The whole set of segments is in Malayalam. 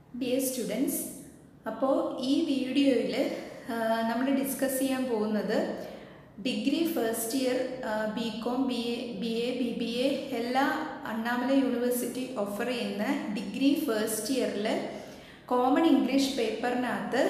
ഡിയർ സ്റ്റുഡൻസ് അപ്പോൾ ഈ വീഡിയോയിൽ നമ്മൾ ഡിസ്കസ് ചെയ്യാൻ പോകുന്നത് degree first year B com B A B A B B A എല്ലാ അണ്ണാമല യൂണിവേഴ്സിറ്റി ഓഫർ ചെയ്യുന്ന ഡിഗ്രി ഫസ്റ്റ് ഇയറിൽ കോമൺ ഇംഗ്ലീഷ് പേപ്പറിനകത്ത്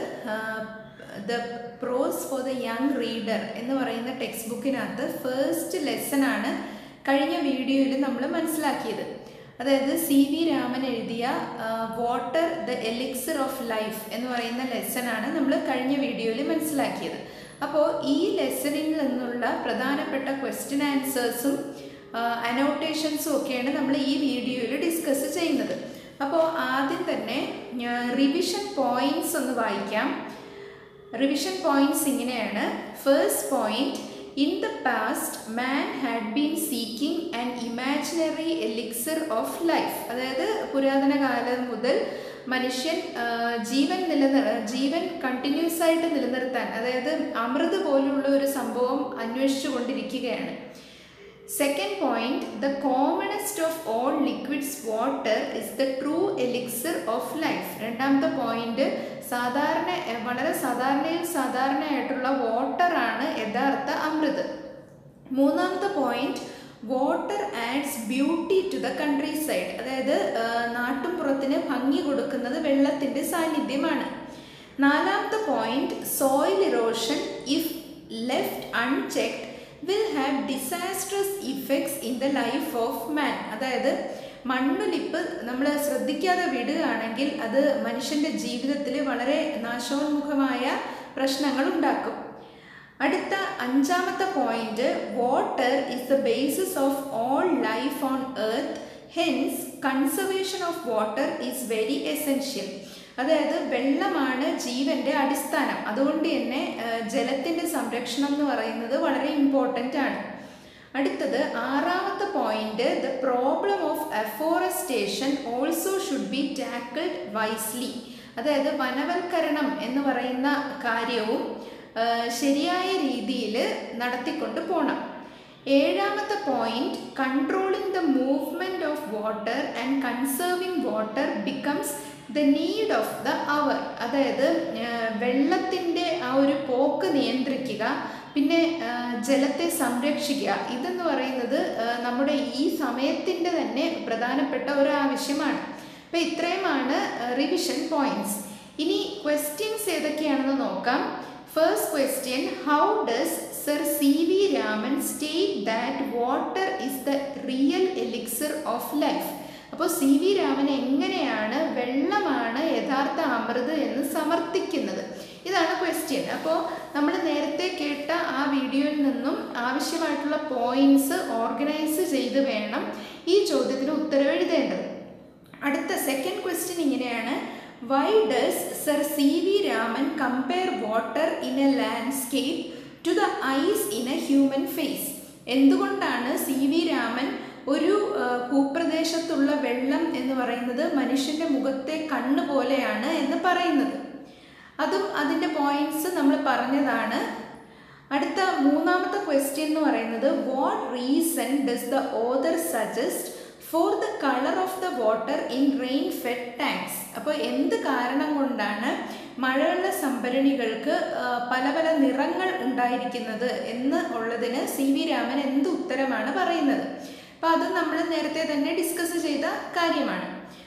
the prose for the young reader എന്ന് പറയുന്ന ടെക്സ്റ്റ് ബുക്കിനകത്ത് ഫസ്റ്റ് ലെസൺ ആണ് കഴിഞ്ഞ വീഡിയോയിൽ നമ്മൾ മനസ്സിലാക്കിയത് അതായത് സി വി രാമൻ എഴുതിയ water the elixir of life എന്ന് പറയുന്ന ലെസണാണ് നമ്മൾ കഴിഞ്ഞ വീഡിയോയിൽ മനസ്സിലാക്കിയത് അപ്പോൾ ഈ ലെസണിൽ നിന്നുള്ള പ്രധാനപ്പെട്ട ക്വസ്റ്റ്യൻ ആൻസേഴ്സും അനോട്ടേഷൻസും ഒക്കെയാണ് നമ്മൾ ഈ വീഡിയോയിൽ ഡിസ്കസ് ചെയ്യുന്നത് അപ്പോൾ ആദ്യം തന്നെ റിവിഷൻ പോയിന്റ്സ് ഒന്ന് വായിക്കാം റിവിഷൻ പോയിന്റ്സ് ഇങ്ങനെയാണ് first point in the past man had been seeking an imaginary elixir of life അതായത് പുരാതന കാലം മുതൽ മനുഷ്യൻ ജീവൻ നിലനിർ ജീവൻ കണ്ടിന്യൂസ് ആയിട്ട് നിലനിർത്താൻ അതായത് അമൃത് പോലുള്ള ഒരു സംഭവം അന്വേഷിച്ചു കൊണ്ടിരിക്കുകയാണ് second point the commonest of all liquids water is the true elixir of life രണ്ടാമത്തെ പോയിന്റ് സാധാരണ വളരെ സാധാരണയിൽ സാധാരണയായിട്ടുള്ള വാട്ടറാണ് യഥാർത്ഥ അമൃത് മൂന്നാമത്തെ point water adds beauty to the countryside അതായത് നാട്ടുംപുറത്തിന് ഭംഗി കൊടുക്കുന്നത് വെള്ളത്തിൻ്റെ സാന്നിധ്യമാണ് നാലാമത്തെ point soil erosion if left unchecked will have disastrous effects in the life of man അതായത് മണ്ണൊലിപ്പ് നമ്മൾ ശ്രദ്ധിക്കാതെ വിടുകയാണെങ്കിൽ അത് മനുഷ്യൻ്റെ ജീവിതത്തിൽ വളരെ നാശോന്മുഖമായ പ്രശ്നങ്ങൾ ഉണ്ടാക്കും അടുത്ത അഞ്ചാമത്തെ point water is the basis of all life on earth hence conservation of water is very essential അതായത് വെള്ളമാണ് ജീവന്റെ അടിസ്ഥാനം അതുകൊണ്ട് തന്നെ ജലത്തിന്റെ സംരക്ഷണം എന്ന് പറയുന്നത് വളരെ ഇമ്പോർട്ടൻ്റ് ആണ് അടുത്തത് ആറാമത്തെ point the problem of afforestation also should be tackled wisely അതായത് വനവൽക്കരണം എന്ന് പറയുന്ന കാര്യവും ശരിയായ രീതിയിൽ നടത്തിക്കൊണ്ട് പോകണം ഏഴാമത്തെ point controlling the movement of water and conserving water becomes the need of the hour അതായത് വെള്ളത്തിൻ്റെ ആ ഒരു പോക്ക് നിയന്ത്രിക്കുക പിന്നെ ജലത്തെ സംരക്ഷിക്കുക ഇതെന്ന് പറയുന്നത് നമ്മുടെ ഈ സമയത്തിൻ്റെ തന്നെ പ്രധാനപ്പെട്ട ഒരു ആവശ്യമാണ് അപ്പോൾ ഇത്രയുമാണ് റിവിഷൻ പോയിന്റ്സ് ഇനി ക്വസ്റ്റ്യൻസ് ഏതൊക്കെയാണെന്ന് നോക്കാം first question how does sir C V Raman state that water is the real elixir of life അപ്പോൾ സി വി രാമൻ എങ്ങനെയാണ് വെള്ളമാണ് യഥാർത്ഥ അമൃത് എന്ന് സമർത്ഥിക്കുന്നത് ഇതാണ് ക്വസ്റ്റ്യൻ അപ്പോൾ നമ്മൾ നേരത്തെ കേട്ട ആ വീഡിയോയിൽ നിന്നും ആവശ്യമായിട്ടുള്ള പോയിന്റ്സ് ഓർഗനൈസ് ചെയ്ത് വേണം ഈ ചോദ്യത്തിന് ഉത്തരം എഴുതേണ്ടത് അടുത്ത സെക്കൻഡ് ക്വസ്റ്റ്യൻ ഇങ്ങനെയാണ് why does sir C V Raman compare water in a landscape to the eyes in a human face എന്തുകൊണ്ടാണ് സി വി രാമൻ ഒരു ഭൂപ്രദേശത്തുള്ള വെള്ളം എന്ന് പറയുന്നത് മനുഷ്യൻ്റെ മുഖത്തെ കണ്ണ് പോലെയാണ് എന്ന് പറയുന്നത് അതും അതിൻ്റെ പോയിന്റ്സ് നമ്മൾ പറഞ്ഞതാണ് അടുത്ത മൂന്നാമത്തെ ക്വസ്റ്റ്യൻ എന്ന് പറയുന്നത് what reason does the author suggest for the colour of the water in rain fed tanks അപ്പോൾ എന്ത് കാരണം കൊണ്ടാണ് മഴവെള്ള സംഭരണികൾക്ക് പല പല നിറങ്ങൾ ഉണ്ടായിരിക്കുന്നത് എന്ന് ഉള്ളതിന് സി വി രാമൻ എന്ത് ഉത്തരമാണ് പറയുന്നത് അപ്പോൾ അത് നമ്മൾ നേരത്തെ തന്നെ ഡിസ്കസ് ചെയ്ത കാര്യമാണ്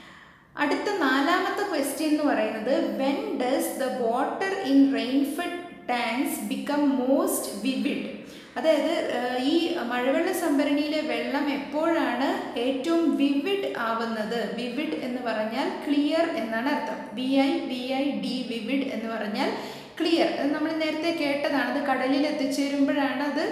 അടുത്ത നാലാമത്തെ ക്വസ്റ്റ്യൻ എന്ന് പറയുന്നത് when does the water in rainfed tanks become most vivid അതായത് ഈ മഴവെള്ള സംഭരണിയിലെ വെള്ളം എപ്പോഴാണ് ഏറ്റവും വിവിഡ് ആവുന്നത് വിവിഡ് എന്ന് പറഞ്ഞാൽ ക്ലിയർ എന്നാണ് അർത്ഥം V I V I D vivid എന്ന് പറഞ്ഞാൽ ക്ലിയർ അത് നമ്മൾ നേരത്തെ കേട്ടതാണ് അത് കടലിൽ എത്തിച്ചേരുമ്പോഴാണ് അത്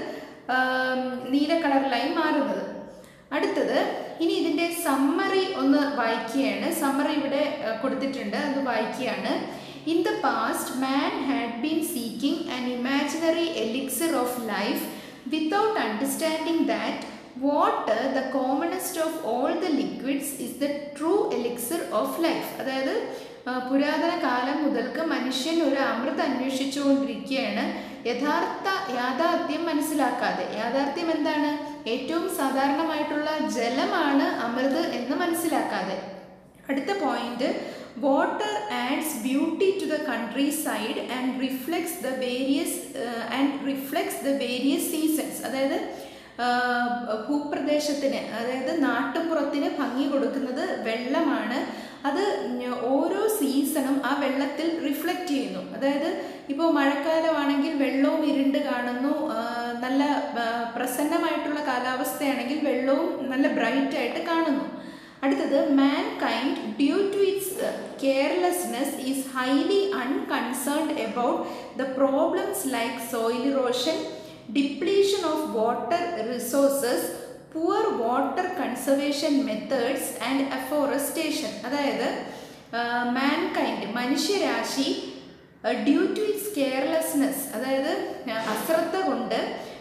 നീല കളറിലായി മാറുന്നത് അടുത്തത് ഇനി ഇതിൻ്റെ സമ്മറി ഒന്ന് വായിക്കുകയാണ് സമ്മറി ഇവിടെ കൊടുത്തിട്ടുണ്ട് അത് വായിക്കുകയാണ് in the past man had been seeking an imaginary elixir of life without understanding that water the commonest of all the liquids is the true elixir of life അതായത് പുരാതന കാലം മുതൽക്ക് മനുഷ്യൻ ഒരു അമൃത് അന്വേഷിച്ചുകൊണ്ടിരിക്കുകയാണ് യഥാർത്ഥ യാഥാർത്ഥ്യം മനസ്സിലാക്കാതെ യാഥാർത്ഥ്യം എന്താണ് ഏറ്റവും സാധാരണമായിട്ടുള്ള ജലമാണ് അമൃത് എന്ന് മനസ്സിലാക്കാതെ അടുത്ത point water adds beauty to the countryside and reflects the various and reflects the various seasons അതായത് ഭൂപ്രദേശത്തിന് അതായത് നാട്ടുപുറത്തിന് ഭംഗി കൊടുക്കുന്നത് വെള്ളമാണ് അത് ഓരോ സീസണും ആ വെള്ളത്തിൽ റിഫ്ലക്റ്റ് ചെയ്യുന്നു അതായത് ഇപ്പോൾ മഴക്കാലമാണെങ്കിൽ വെള്ളവും ഇരുണ്ട് കാണുന്നു നല്ല പ്രസന്നമായിട്ടുള്ള കാലാവസ്ഥയാണെങ്കിൽ വെള്ളവും നല്ല ബ്രൈറ്റ് ആയിട്ട് കാണുന്നു അടുത്തത് mankind due to its carelessness is highly unconcerned about the problems like soil erosion depletion of water resources poor water conservation methods and afforestation അതായത് മാൻകൈൻഡ് മനുഷ്യരാശി ഡ്യൂ ടു ഇറ്റ്സ് കെയർലെസ്നെസ് അതായത് അശ്രദ്ധ കൊണ്ട്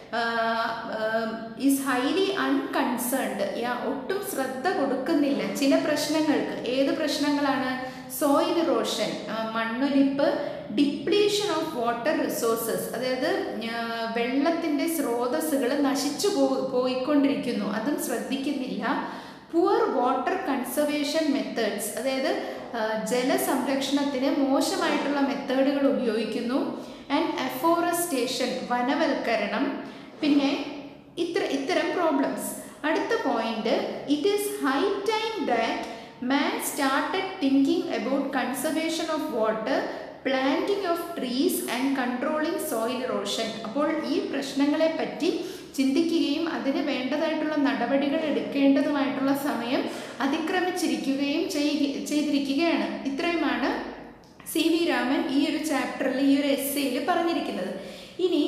ഈസ് ഹൈലി അൺകൺസേൺഡ് യാ ഒട്ടും ശ്രദ്ധ കൊടുക്കുന്നില്ല ചില പ്രശ്നങ്ങൾക്ക് ഏത് പ്രശ്നങ്ങളാണ് സോയിൽ ഇറോഷൻ മണ്ണൊലിപ്പ് ഡിപ്ലീഷൻ ഓഫ് വാട്ടർ റിസോഴ്സസ് അതായത് വെള്ളത്തിൻ്റെ സ്രോതസ്സുകൾ നശിച്ചു പോ പോയിക്കൊണ്ടിരിക്കുന്നു അതും ശ്രദ്ധിക്കുന്നില്ല പുവർ വാട്ടർ കൺസർവേഷൻ മെത്തേഡ്സ് അതായത് ജലസംരക്ഷണത്തിന് മോശമായിട്ടുള്ള മെത്തേഡുകൾ ഉപയോഗിക്കുന്നു ആൻഡ് അഫോറസ്റ്റേഷൻ വനവൽക്കരണം പിന്നെ ഇത്ര ഇത്തരം പ്രോബ്ലംസ് അടുത്ത point it is high time that man started thinking about conservation of water planting of trees and controlling soil erosion അപ്പോൾ ഈ പ്രശ്നങ്ങളെ പറ്റി ചിന്തിക്കുകയും അതിന് വേണ്ടതായിട്ടുള്ള നടപടികൾ എടുക്കേണ്ടതുമായിട്ടുള്ള സമയം അതിക്രമിച്ചിരിക്കുകയും ചെയ്തിരിക്കുകയാണ് ഇത്രയുമാണ് സി വി രാമൻ ഈ ഒരു ചാപ്റ്ററിൽ ഈ ഒരു എസ്സേയിൽ പറഞ്ഞിരിക്കുന്നത് ഇനി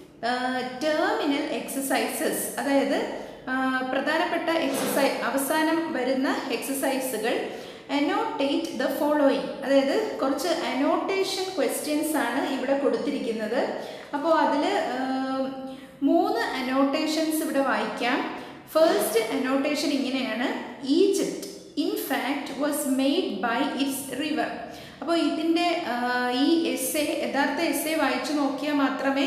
ടേമിനൽ എക്സസൈസസ് അതായത് പ്രധാനപ്പെട്ട എക്സസൈസ് അവസാനം വരുന്ന എക്സസൈസുകൾ അനോട്ടേറ്റ് ദ ഫോളോയിങ് അതായത് കുറച്ച് അനോട്ടേഷൻ ക്വസ്റ്റ്യൻസ് ആണ് ഇവിടെ കൊടുത്തിരിക്കുന്നത് അപ്പോൾ അതിൽ മൂന്ന് അനോട്ടേഷൻസ് ഇവിടെ വായിക്കാം ഫസ്റ്റ് അനോട്ടേഷൻ ഇങ്ങനെയാണ് Egypt in fact was made by its river അപ്പോൾ ഇതിൻ്റെ ഈ എസ് എ യഥാർത്ഥ എസ് എ വായിച്ചു നോക്കിയാൽ മാത്രമേ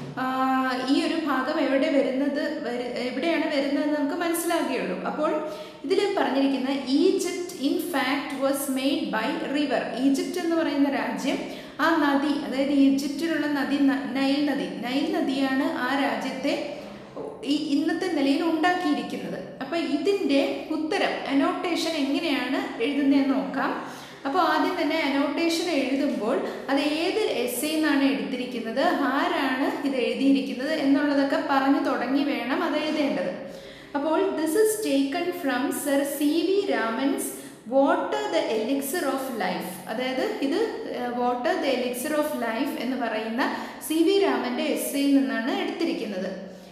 ഈ ഒരു ഭാഗം എവിടെ വരുന്നത് എവിടെയാണ് വരുന്നത് നമുക്ക് മനസ്സിലാകുകയുള്ളൂ അപ്പോൾ ഇതിൽ പറഞ്ഞിരിക്കുന്ന Egypt in fact was made by river Egypt എന്ന് പറയുന്ന രാജ്യം ആ നദി അതായത് ഈജിപ്തിലുള്ള നദി നൈൽ നദി നൈൽ നദിയാണ് ആ രാജ്യത്തെ ഈ ഇന്നത്തെ നിലയിൽ ഉണ്ടാക്കിയിരിക്കുന്നത് അപ്പോൾ ഇതിൻ്റെ ഉത്തരം അനോട്ടേഷൻ എങ്ങനെയാണ് എഴുതുന്നതെന്ന് നോക്കാം അപ്പോൾ ആദ്യം തന്നെ അനോട്ടേഷൻ എഴുതുമ്പോൾ അത് ഏത് എസ് നിന്നാണ് എടുത്തിരിക്കുന്നത് ആരാണ് ഇത് എഴുതിയിരിക്കുന്നത് എന്നുള്ളതൊക്കെ പറഞ്ഞു തുടങ്ങി വേണം അത് എഴുതേണ്ടത് അപ്പോൾ this is taken from sir C V Raman's water the elixir of life അതായത് ഇത് water the elixir of life എന്ന് പറയുന്ന സി വി രാമൻ്റെ എസ്സയിൽ നിന്നാണ് എടുത്തിരിക്കുന്നത്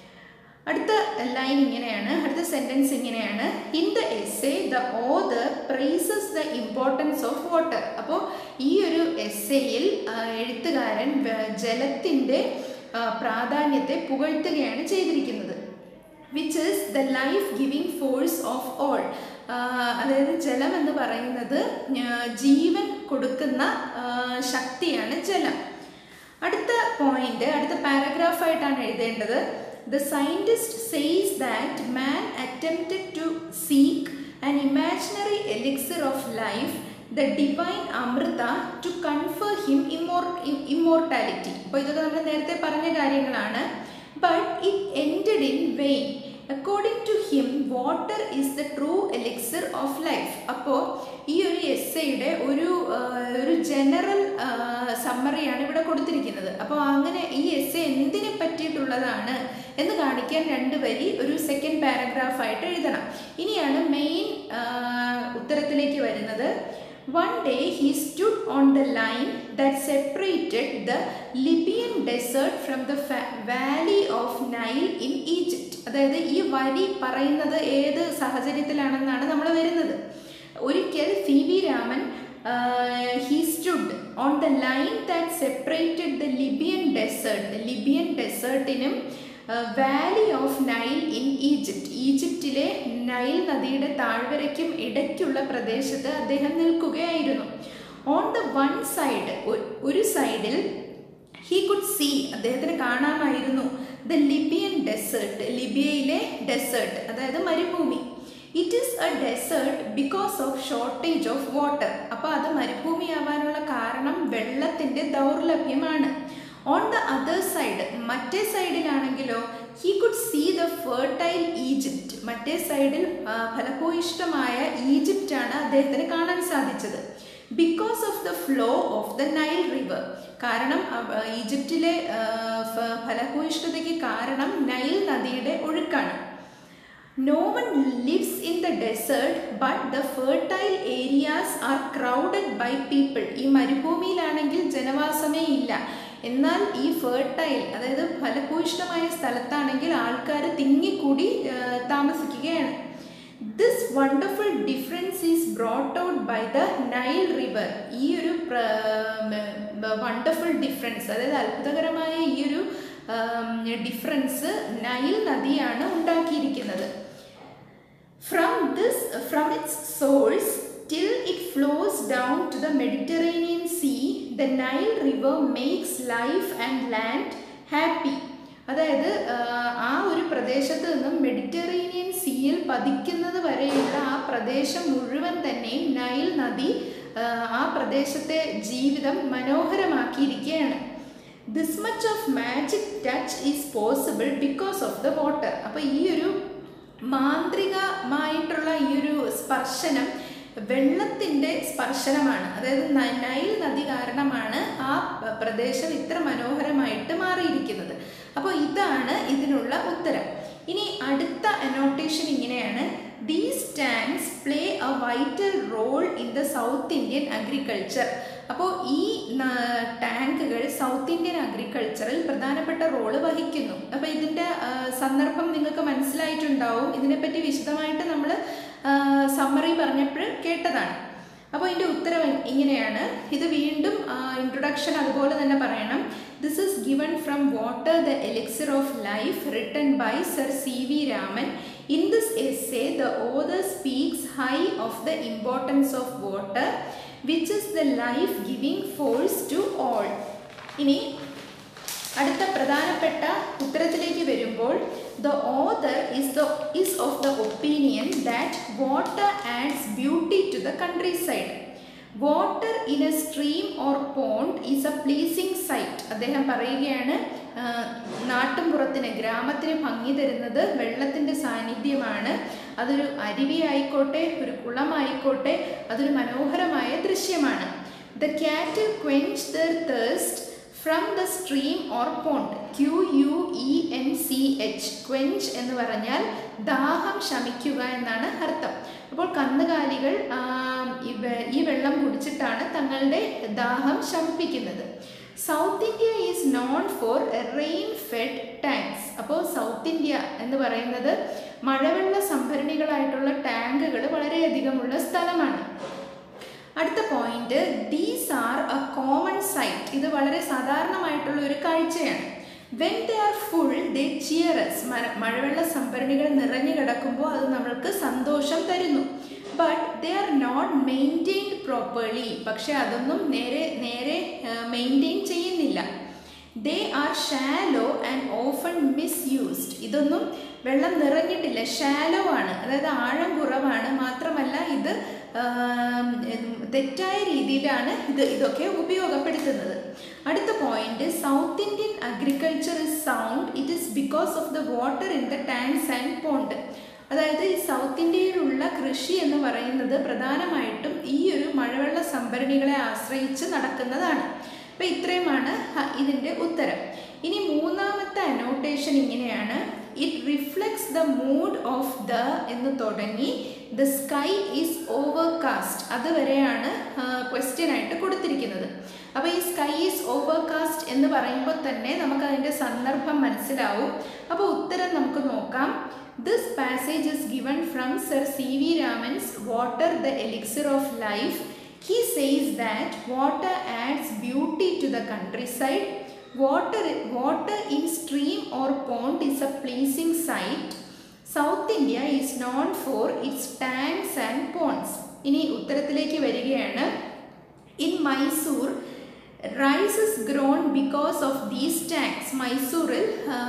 അടുത്ത ലൈൻ ഇങ്ങനെയാണ് അടുത്ത സെൻറ്റൻസ് ഇങ്ങനെയാണ് in the essay the author praises the importance of water അപ്പോൾ ഈ ഒരു എസ്സേയിൽ എഴുത്തുകാരൻ ജലത്തിൻ്റെ പ്രാധാന്യത്തെ പുകഴ്ത്തുകയാണ് ചെയ്തിരിക്കുന്നത് which is the life giving force of all അതായത് ജലം എന്ന് പറയുന്നത് ജീവൻ കൊടുക്കുന്ന ശക്തിയാണ് ജലം അടുത്ത പോയിന്റ് അടുത്ത പാരഗ്രാഫായിട്ടാണ് എഴുതേണ്ടത് The scientist says that man attempted to seek an imaginary elixir of life, the divine Amrita, to confer him immor- immortality. അപ്പോൾ ഇതൊക്കെ നമ്മൾ നേരത്തെ പറഞ്ഞ കാര്യങ്ങളാണ് but it ended in vain according to him water is the true elixir of life അപ്പോൾ ഈ ഒരു എസ്സയുടെ ഒരു ഒരു ജനറൽ സമ്മറിയാണ് ഇവിടെ കൊടുത്തിരിക്കുന്നത് അപ്പോൾ അങ്ങനെ ഈ എസ്സെ എന്തിനെ പറ്റിയിട്ടുള്ളതാണ് എന്ന് കാണിക്കാൻ രണ്ട് വരി ഒരു സെക്കൻഡ് പാരഗ്രാഫായിട്ട് എഴുതണം ഇനിയാണ് മെയിൻ ഉത്തരത്തിലേക്ക് വരുന്നത് one day he stood on the line that separated the Libyan desert from the valley of Nile in Egypt അതായത് ഈ വരി പറയുന്നത് ഏത് സാഹചര്യത്തിലാണെന്നാണ് നമ്മൾ വരുന്നത് ഒരിക്കൽ C V Raman he stood on the line that separated the Libyan desert Libyan ഡെസേർട്ടിനും valley of Nile in Egypt ഈജിപ്റ്റിലെ നൈൽ നദിയുടെ താഴ്വരയ്ക്കും ഇടയ്ക്കുള്ള പ്രദേശത്ത് അദ്ദേഹം നിൽക്കുകയായിരുന്നു ഓൺ ദ വൺ സൈഡ് ഒരു സൈഡിൽ ഹീ കുഡ് സീ അദ്ദേഹത്തിന് കാണാമായിരുന്നു ദ ലിബിയൻ ഡെസേർട്ട് ലിബിയയിലെ ഡെസേർട്ട് അതായത് മരുഭൂമി it is a desert because of shortage of water അപ്പോൾ അത് മരുഭൂമിയാവാനുള്ള കാരണം വെള്ളത്തിൻ്റെ ദൗർലഭ്യമാണ് ഓൺ ദ അതർ സൈഡ് മറ്റേ സൈഡിലാണെങ്കിലോ he could see the fertile Egypt മറ്റേ സൈഡിൽ ഫലഭൂയിഷ്ടമായ ഈജിപ്റ്റാണ് അദ്ദേഹത്തിന് കാണാൻ സാധിച്ചത് because of the flow of the Nile river കാരണം ഈജിപ്തിലെ ഫലഭൂയിഷ്ഠതയ്ക്ക് കാരണം നൈൽ നദിയുടെ ഒഴുക്കാണ് no one lives in the desert but the fertile areas are crowded by people ഈ മരുഭൂമിയിലാണെങ്കിൽ ജനവാസമേ ഇല്ല എന്നാൽ ഈ ഫെർട്ടൈൽ അതായത് ഫലഭൂയിഷ്ടമായ സ്ഥലത്താണെങ്കിൽ ആൾക്കാർ തിങ്ങിക്കൂടി താമസിക്കുകയാണ് this wonderful difference is brought out by the Nile river ഈ ഒരു വണ്ടർഫുൾ ഡിഫറൻസ് അതായത് അത്ഭുതകരമായ ഈ ഒരു ഡിഫറൻസ് നൈൽ നദിയാണ് ഉണ്ടാക്കിയിരിക്കുന്നത് from this from its source till it flows down to the Mediterranean Sea, the Nile River makes life and land happy. അതായത് ആ ഒരു പ്രദേശത്ത് നിന്നും മെഡിറ്ററേനിയൻ സീയിൽ പതിക്കുന്നത് വരെയുള്ള ആ പ്രദേശം മുഴുവൻ തന്നെയും നൈൽ നദി ആ പ്രദേശത്തെ ജീവിതം മനോഹരമാക്കിയിരിക്കുകയാണ് this much of magic touch is possible because of the water അപ്പോൾ ഈ ഒരു മാന്ത്രികമായിട്ടുള്ള ഈ ഒരു സ്പർശനം വെള്ളത്തിൻ്റെ സ്പർശനമാണ് അതായത് നൈൽ നദി കാരണമാണ് ആ പ്രദേശം ഇത്ര മനോഹരമായിട്ട് മാറിയിരിക്കുന്നത് അപ്പോൾ ഇതാണ് ഇതിനുള്ള ഉത്തരം ഇനി അടുത്ത അനോട്ടേഷൻ ഇങ്ങനെയാണ് these tanks play a vital role in the South Indian agriculture അപ്പോൾ ഈ ടാങ്കുകൾ സൗത്ത് ഇന്ത്യൻ അഗ്രികൾച്ചറിൽ പ്രധാനപ്പെട്ട റോള് വഹിക്കുന്നു അപ്പോൾ ഇതിൻ്റെ സന്ദർഭം നിങ്ങൾക്ക് മനസ്സിലായിട്ടുണ്ടാവും ഇതിനെപ്പറ്റി വിശദമായിട്ട് നമ്മൾ സമ്മറി പറഞ്ഞപ്പോൾ കേട്ടതാണ് അപ്പോൾ ഇതിൻ്റെ ഉത്തരം ഇങ്ങനെയാണ് ഇത് വീണ്ടും ഇൻട്രൊഡക്ഷൻ അതുപോലെ തന്നെ പറയണം this is given from water the elixir of life written by sir C V Raman in this essay the author speaks high of the importance of water which is the life giving force to all ഇനി അടുത്ത പ്രധാനപ്പെട്ട ഉത്തരത്തിലേക്ക് വരുമ്പോൾ the author is the is of the opinion that water adds beauty to the countryside water in a stream or pond is a pleasing site അദ്ദേഹം പറയുകയാണ് നാട്ടുംപുറത്തിന് ഗ്രാമത്തിന് ഭംഗി തരുന്നത് വെള്ളത്തിൻ്റെ സാന്നിധ്യമാണ് അതൊരു അരുവി ആയിക്കോട്ടെ ഒരു കുളമായിക്കോട്ടെ അതൊരു മനോഹരമായ ദൃശ്യമാണ് the cattle quench their thirst from the stream or pond Q U E N C H quench എന്ന് പറഞ്ഞാൽ ദാഹം ശമിക്കുക എന്നാണ് അർത്ഥം അപ്പോൾ കന്നുകാലികൾ ഈ വെള്ളം കുടിച്ചിട്ടാണ് തങ്ങളുടെ ദാഹം ശമിപ്പിക്കുന്നത് south India is known for rain fed tanks അപ്പോൾ സൗത്ത് ഇന്ത്യ എന്ന് പറയുന്നത് മഴവെള്ള സംഭരണികളായിട്ടുള്ള ടാങ്കുകൾ വളരെയധികമുള്ള സ്ഥലമാണ് അടുത്ത point these are a common sight ഇത് വളരെ സാധാരണമായിട്ടുള്ള ഒരു കാഴ്ചയാണ് when they are full they cheer us മഴവെള്ള സംഭരണികൾ നിറഞ്ഞു കിടക്കുമ്പോൾ അത് നമ്മൾക്ക് സന്തോഷം തരുന്നു but they are not maintained properly പക്ഷെ അതൊന്നും നേരെ നേരെ മെയിൻറ്റെയിൻ ചെയ്യുന്നില്ല they are shallow and often misused ഇതൊന്നും വെള്ളം നിറഞ്ഞിട്ടില്ല ഷാലോ ആണ് അതായത് ആഴം കുറവാണ് മാത്രമല്ല ഇത് തെറ്റായ രീതിയിലാണ് ഇത് ഇതൊക്കെ ഉപയോഗപ്പെടുത്തുന്നത് അടുത്ത point south Indian agriculture is sound it is because of the water in the tanks and pond അതായത് ഈ സൗത്ത് ഇന്ത്യയിലുള്ള കൃഷി എന്ന് പറയുന്നത് പ്രധാനമായിട്ടും ഈ ഒരു മഴവെള്ള സംഭരണികളെ ആശ്രയിച്ച് നടക്കുന്നതാണ് അപ്പോൾ ഇത്രയുമാണ് ഇതിൻ്റെ ഉത്തരം ഇനി മൂന്നാമത്തെ അനോട്ടേഷൻ ഇങ്ങനെയാണ് it reflects the mood of the എന്ന് തുടങ്ങി ദ സ്കൈ ഈസ് ഓവർകാസ്റ്റ് അതുവരെയാണ് ക്വസ്റ്റ്യൻ ആയിട്ട് കൊടുത്തിരിക്കുന്നത് അപ്പോൾ ഈ സ്കൈ ഈസ് ഓവർകാസ്റ്റ് എന്ന് പറയുമ്പോൾ തന്നെ നമുക്ക് അതിൻ്റെ സന്ദർഭം മനസ്സിലാവും അപ്പോൾ ഉത്തരം നമുക്ക് നോക്കാം this passage is given from sir C V Raman's water the elixir of life He says that water adds beauty to the countryside. Water, water in stream or pond is a pleasing sight. South India is known for its tanks and ponds. ഇനി ഉത്തരത്തിലേക്ക് വരികയാണ് in Mysore rice is grown because of these tanks മൈസൂറിൽ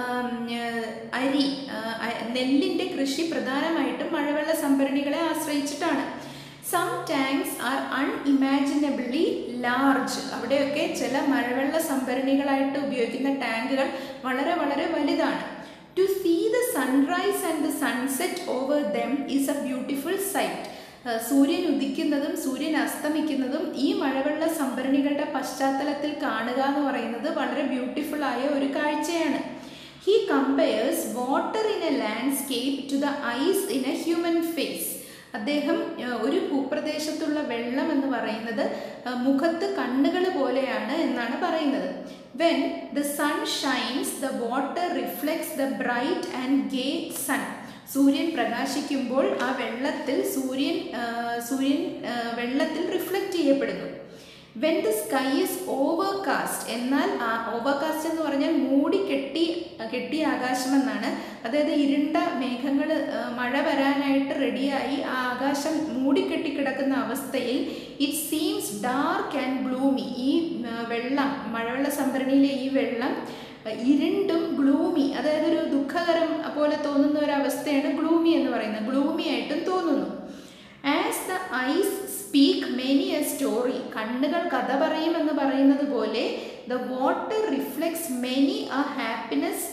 അരി നെല്ലിൻ്റെ കൃഷി പ്രധാനമായിട്ടും മഴവെള്ള സംഭരണികളെ ആശ്രയിച്ചിട്ടാണ് some tanks are unimaginably large അവിടെയൊക്കെ ചില മഴവെള്ള സംഭരണികളായിട്ട് ഉപയോഗിക്കുന്ന ടാങ്കുകൾ വളരെ വളരെ വലുതാണ് to see the sunrise and the sunset over them is a beautiful sight സൂര്യൻ ഉദിക്കുന്നതും സൂര്യൻ അസ്തമിക്കുന്നതും ഈ മഴവെള്ള സംഭരണികളുടെ പശ്ചാത്തലത്തിൽ കാണുക എന്ന് പറയുന്നത് വളരെ ബ്യൂട്ടിഫുൾ ആയ ഒരു കാഴ്ചയാണ് he compares water in a landscape to the eyes in a human face അദ്ദേഹം ഒരു ഭൂപ്രദേശത്തുള്ള വെള്ളം എന്ന് പറയുന്നത് മുഖത്ത് കണ്ണുകൾ പോലെയാണ് എന്നാണ് പറയുന്നത് when the sun shines the water reflects the bright and gay sun സൂര്യൻ പ്രകാശിക്കുമ്പോൾ ആ വെള്ളത്തിൽ സൂര്യൻ സൂര്യൻ വെള്ളത്തിൽ റിഫ്ലക്റ്റ് ചെയ്യപ്പെടുന്നു when the sky is overcast എന്നാൽ ആ ഓവർകാസ്റ്റ് എന്ന് പറഞ്ഞാൽ മൂടി കെട്ടി കെട്ടിയ ആകാശം എന്നാണ് അതായത് ഇരുണ്ട മേഘങ്ങൾ മഴ വരാനായിട്ട് റെഡിയായി ആ ആകാശം മൂടിക്കെട്ടി കിടക്കുന്ന അവസ്ഥയിൽ it seems dark and gloomy ഈ വെള്ളം മഴവെള്ള സംഭരണിയിലെ ഈ വെള്ളം ഇരുണ്ടും ഗ്ലൂമി അതായത് ഒരു ദുഃഖകരം പോലെ തോന്നുന്ന ഒരു അവസ്ഥയാണ് ഗ്ലൂമി എന്ന് പറയുന്നത് ഗ്ലൂമി ആയിട്ടും തോന്നുന്നു as the eyes speak many a story കണ്ണുകൾ കഥ പറയുമെന്ന് പറയുന്നത് പോലെ the water reflects many a happiness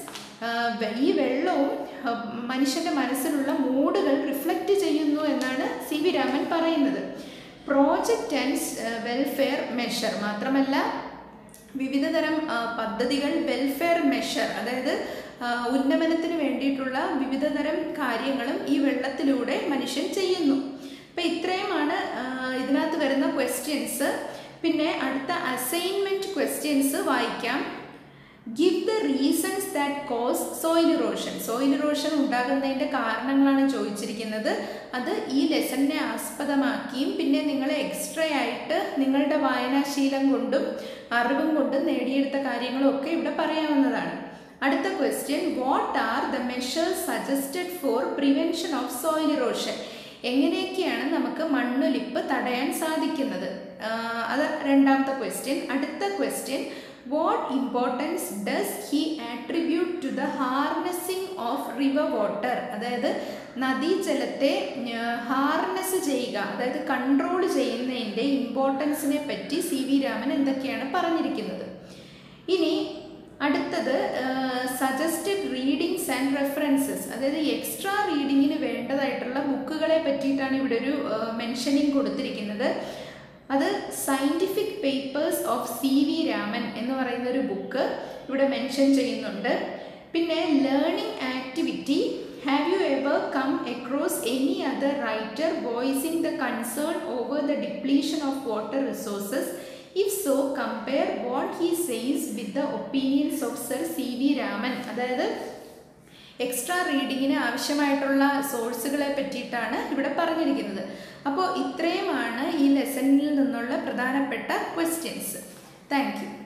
ഈ വെള്ളവും മനുഷ്യൻ്റെ മനസ്സിലുള്ള മൂഡുകൾ റിഫ്ലക്റ്റ് ചെയ്യുന്നു എന്നാണ് സി വി രാമൻ പറയുന്നത് പ്രോജക്റ്റ് ആൻഡ് വെൽഫെയർ മെഷർ മാത്രമല്ല വിവിധ തരം പദ്ധതികൾ വെൽഫെയർ മെഷർ അതായത് ഉന്നമനത്തിന് വേണ്ടിയിട്ടുള്ള വിവിധ തരം കാര്യങ്ങളും ഈ വെള്ളത്തിലൂടെ മനുഷ്യൻ ചെയ്യുന്നു അപ്പം ഇത്രയുമാണ് ഇതിനകത്ത് വരുന്ന ക്വസ്റ്റ്യൻസ് പിന്നെ അടുത്ത അസൈൻമെൻറ്റ് ക്വസ്റ്റ്യൻസ് വായിക്കാം give the reasons that cause soil erosion soil erosion ഉണ്ടാകുന്നതിൻ്റെ കാരണങ്ങളാണ് ചോദിച്ചിരിക്കുന്നത് അത് ഈ ലെസണിനെ ആസ്പദമാക്കിയും പിന്നെ നിങ്ങൾ എക്സ്ട്രാ ആയിട്ട് നിങ്ങളുടെ വായനാശീലം കൊണ്ടും അറിവും കൊണ്ടും നേടിയെടുത്ത കാര്യങ്ങളും ഒക്കെ ഇവിടെ പറയാവുന്നതാണ് അടുത്ത question what are the measures suggested for prevention of soil erosion എങ്ങനെയൊക്കെയാണ് നമുക്ക് മണ്ണൊലിപ്പ് തടയാൻ സാധിക്കുന്നത് അത് രണ്ടാമത്തെ ക്വസ്റ്റ്യൻ അടുത്ത question what importance does he attribute to the harnessing of river water അതായത് നദീജലത്തെ ഹാർനസ് ചെയ്യുക അതായത് കൺട്രോൾ ചെയ്യുന്നതിൻ്റെ ഇമ്പോർട്ടൻസിനെ പറ്റി സി വി രാമൻ എന്തൊക്കെയാണ് പറഞ്ഞിരിക്കുന്നത് ഇനി അടുത്തത് സജസ്റ്റഡ് റീഡിങ്സ് ആൻഡ് റെഫറൻസസ് അതായത് എക്സ്ട്രാ റീഡിങ്ങിന് വേണ്ടതായിട്ടുള്ള ബുക്കുകളെ പറ്റിയിട്ടാണ് ഇവിടെ ഒരു മെൻഷനിങ് കൊടുത്തിരിക്കുന്നത് അത് scientific papers of C V Raman എന്ന് പറയുന്ന ഒരു ബുക്ക് ഇവിടെ മെൻഷൻ ചെയ്യുന്നുണ്ട് പിന്നെ learning activity have you ever come across any other writer voicing the concern over the depletion of water resources if so compare what he says with the opinions of sir C V Raman അതായത് എക്സ്ട്രാ റീഡിങ്ങിന് ആവശ്യമായിട്ടുള്ള സോഴ്സുകളെ പറ്റിയിട്ടാണ് ഇവിടെ പറഞ്ഞിരിക്കുന്നത് അപ്പോൾ ഇത്രയുമാണ് ഈ ലെസണിൽ നിന്നുള്ള പ്രധാനപ്പെട്ട ക്വസ്റ്റ്യൻസ് താങ്ക് യു